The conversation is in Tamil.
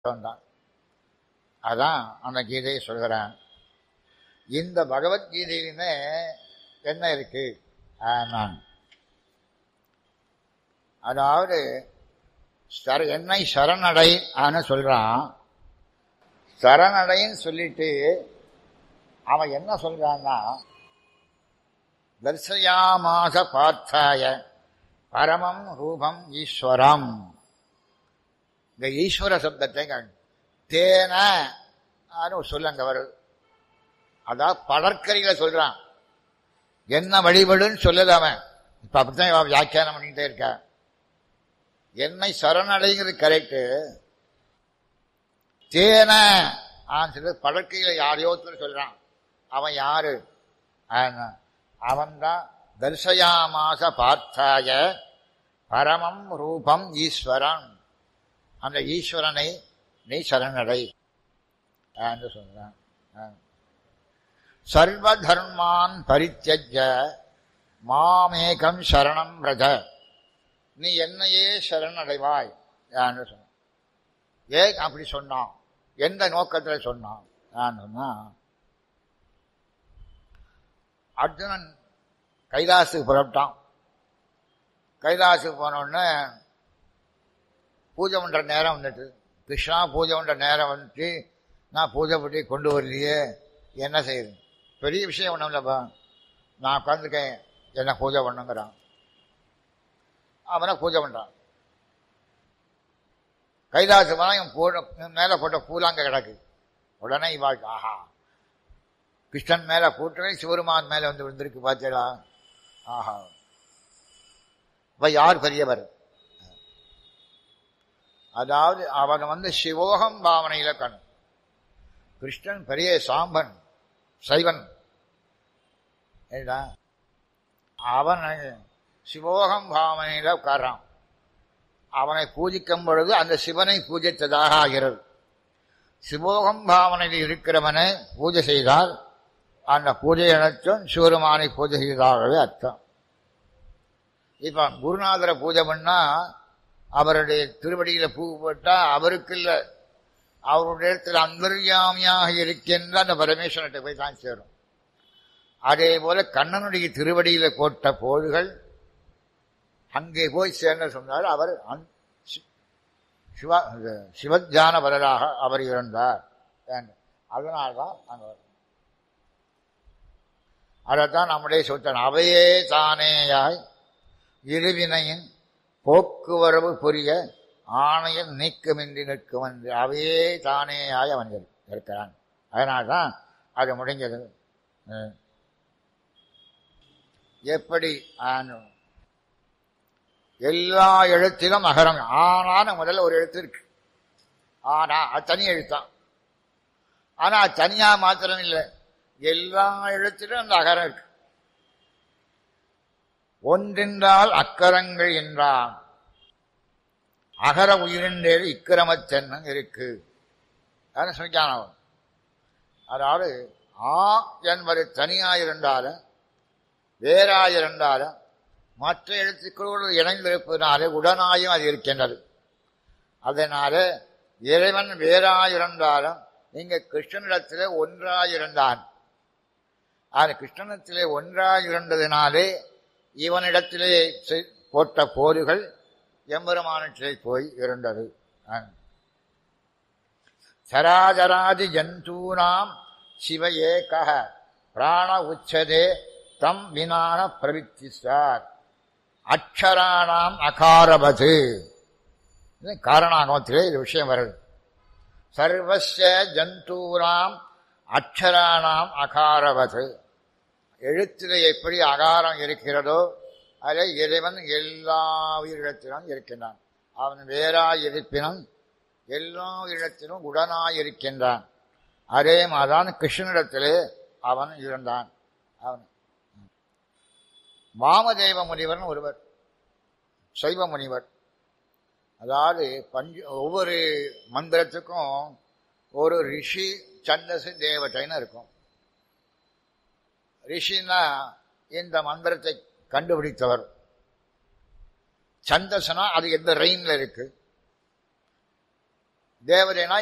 தான் அதான் அந்த கீதையை சொல்கிறேன் இந்த பகவத்கீதையிலுமே என்ன இருக்கு நான் அதாவது சர என்னை சரணடை ஆன சொல்றான் சரணடைன்னு சொல்லிட்டு அவன் என்ன சொல்றான்னா தர்சயாமாச பார்த்தாய பரமம் ரூபம் ஈஸ்வரம் இந்த ஈஸ்வர சப்தத்தை தேன சொல்லுங்க வருது அதான் படற்கரியில சொல்றான் என்ன வழிபடுன்னு சொல்லல அவன் இப்ப அப்படித்தான் வியாக்கியானம் பண்ணிட்டே இருக்க என்னை சரணடைங்கிறது கரெக்டு தேன ஆன்னு சொல்லி படற்கையில யாரையோ சொல்றான் அவன் யாரு அவன்தான் தர்சயாமாச பார்த்தாய பரமம் ரூபம் ஈஸ்வரன் அந்த ஈஸ்வரனை நீ சரணடை என்று சொல்றான் சர்வ தர்மான் பரித்தியஜ மாமேகம் சரணம் ரஜ நீ என்னையே சரணடைவாய் என்று சொன்ன ஏன் அப்படி சொன்னான் எந்த நோக்கத்தில் சொன்னான் நான் சொன்னா அர்ஜுனன் கைலாசுக்கு புறப்பட்டான் கைலாசுக்கு போனோடனே பூஜை பண்ணுற நேரம் வந்துட்டு கிருஷ்ணா பூஜை பண்ணுற நேரம் வந்துட்டு நான் பூஜை பண்ணி கொண்டு வரலையே என்ன செய்யுது பெரிய விஷயம் ஒன்றும் இல்லைப்பா நான் உட்காந்துருக்கேன் என்ன பூஜை பண்ணுங்கிறான் அவனை பூஜை பண்ணுறான் கைலாசு போனால் இவன் போட மேலே போட்ட பூலாங்க கிடக்கு உடனே இவாள் ஆஹா கிருஷ்ணன் மேலே போட்டவே சிவருமான் மேலே வந்து விழுந்திருக்கு பார்த்தீங்களா ஆஹா இப்ப யார் பெரியவர் அதாவது அவன் வந்து சிவோகம் பாவனையில கண் கிருஷ்ணன் பெரிய சாம்பன் சைவன் அவன் சிவோகம் பாவனையில உட்காரான் அவனை பூஜிக்கும் பொழுது அந்த சிவனை பூஜித்ததாக ஆகிறது சிவோகம் பாவனையில் இருக்கிறவனை பூஜை செய்தால் அந்த பூஜை அனைத்தும் சிவருமானை பூஜை செய்ததாகவே அர்த்தம் இப்ப குருநாதரை பூஜை பண்ணா அவருடைய திருவடியில பூ போட்டா அவருக்கு இல்ல அவருடைய இடத்துல அந்தர்யாமியாக இருக்கின்ற அந்த பரமேஸ்வரத்தை போய் தான் சேரும் அதே போல கண்ணனுடைய திருவடியில போட்ட போதுகள் அங்கே போய் சேர்ந்த சொன்னார் அவர் சிவ சிவஜான வரலாக அவர் இருந்தார் அதனால்தான் அங்க அதைத்தான் நம்முடைய சொல்றான் அவையே தானேயாய் இருவினையின் போக்குவரவு புரிய ஆணையம் நீக்கமின்றி நிற்கும் என்று அவையே தானேயாய் அவன் இருக்கிறான் அதனால்தான் அது முடிஞ்சது எப்படி எல்லா எழுத்திலும் அகரம் ஆனான முதல்ல ஒரு எழுத்து இருக்கு ஆனா அது தனி எழுத்தான் ஆனா தனியா மாத்திரம் இல்லை எல்லா எழுத்திலும் அந்த அகரம் இருக்கு ஒன்றென்றால் அக்கரங்கள் என்றான் அகர உயிரின்றேது இக்கிரமத்தென்னும் இருக்கு சொல்லிக்கானவன் அதாவது ஆ என்பது தனியாயிருந்தாலும் வேறாயிருந்தாலும் மற்ற எழுத்துக்களோடு இணைந்திருப்பதனாலே உடனாயும் அது இருக்கின்றது அதனால இறைவன் வேறாயிருந்தாலும் இங்க கிருஷ்ணனிடத்திலே ஒன்றாயிருந்தான் அது கிருஷ்ணனிடத்திலே ஒன்றாயிருந்ததினாலே இவனிடத்திலே போட்ட போர்கள் எம்பெருமானத்திலே போய் இருந்தது சராஜராதி ஜந்தூனாம் சிவ ஏக பிராண உச்சதே தம் வினான பிரவித்தி சார் அக்ஷராணாம் அகாரபது காரணாகமத்திலே இது விஷயம் வருது சர்வச ஜந்தூராம் அக்ஷராணாம் அகாரவது எழுத்திலே எப்படி அகாரம் இருக்கிறதோ அதை இறைவன் எல்லா உயிரிடத்திலும் இருக்கின்றான் அவன் வேறாய் இருப்பினும் எல்லா இடத்திலும் உடனாய் இருக்கின்றான் அதே மாதிரிதான் கிருஷ்ணனிடத்திலே அவன் இருந்தான் அவன் வாமதேவ முனிவர்னு ஒருவர் சைவ முனிவர் அதாவது பஞ்ச ஒவ்வொரு மந்திரத்துக்கும் ஒரு ரிஷி சந்தசு தேவதைன்னு இருக்கும் ரிஷின்னா இந்த மந்திரத்தை கண்டுபிடித்தவர் சந்தசனா அது எந்த ரெயின்ல இருக்கு தேவதைனா